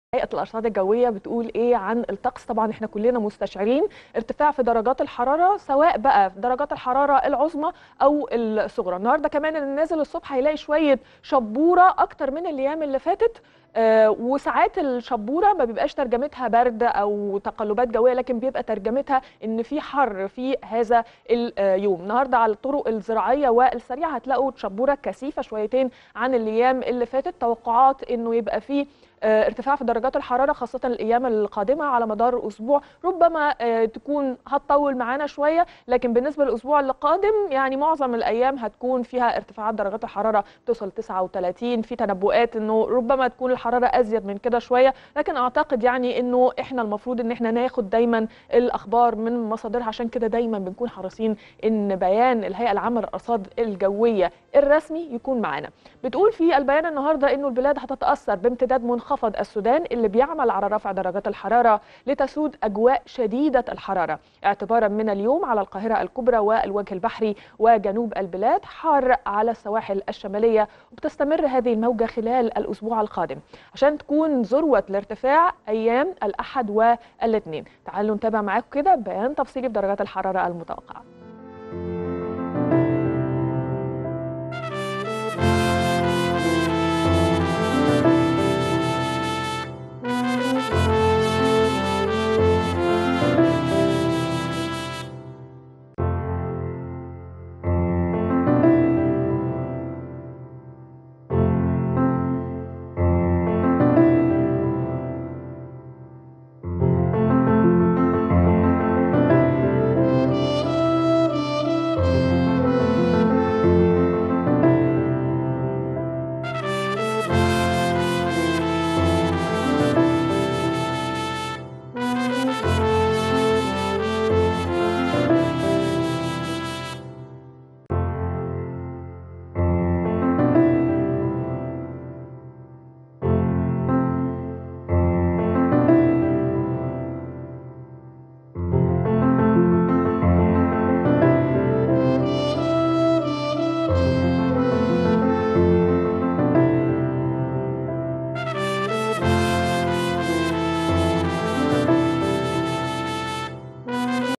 هيئه الارصاد الجويه بتقول ايه عن الطقس طبعا احنا كلنا مستشعرين ارتفاع في درجات الحراره سواء بقى في درجات الحراره العظمى او الصغرى النهارده كمان اللي نازل الصبح هيلاقي شويه شبوره اكتر من الايام اللي فاتت آه وساعات الشبوره ما بيبقاش ترجمتها برد او تقلبات جويه لكن بيبقى ترجمتها ان في حر في هذا اليوم النهارده على الطرق الزراعيه والسريعه هتلاقوا شبوره كثيفه شويتين عن الايام اللي فاتت توقعات انه يبقى في ارتفاع في درجات الحراره خاصه الايام القادمه على مدار الاسبوع ربما تكون هتطول معانا شويه لكن بالنسبه للاسبوع القادم يعني معظم الايام هتكون فيها ارتفاعات درجات الحراره توصل 39 في تنبؤات انه ربما تكون الحراره ازيد من كده شويه لكن اعتقد يعني انه احنا المفروض ان احنا ناخد دايما الاخبار من مصادرها عشان كده دايما بنكون حريصين ان بيان الهيئه العامه للارصاد الجويه الرسمي يكون معانا بتقول في البيان النهارده انه البلاد هتتاثر بامتداد منخفض منخفض السودان اللي بيعمل على رفع درجات الحرارة لتسود أجواء شديدة الحرارة اعتبارا من اليوم على القاهرة الكبرى والوجه البحري وجنوب البلاد حار على السواحل الشمالية وبتستمر هذه الموجة خلال الأسبوع القادم عشان تكون ذروة الارتفاع أيام الأحد والاثنين تعالوا نتابع معاكم كده بيان تفصيلي بدرجات الحرارة المتوقعة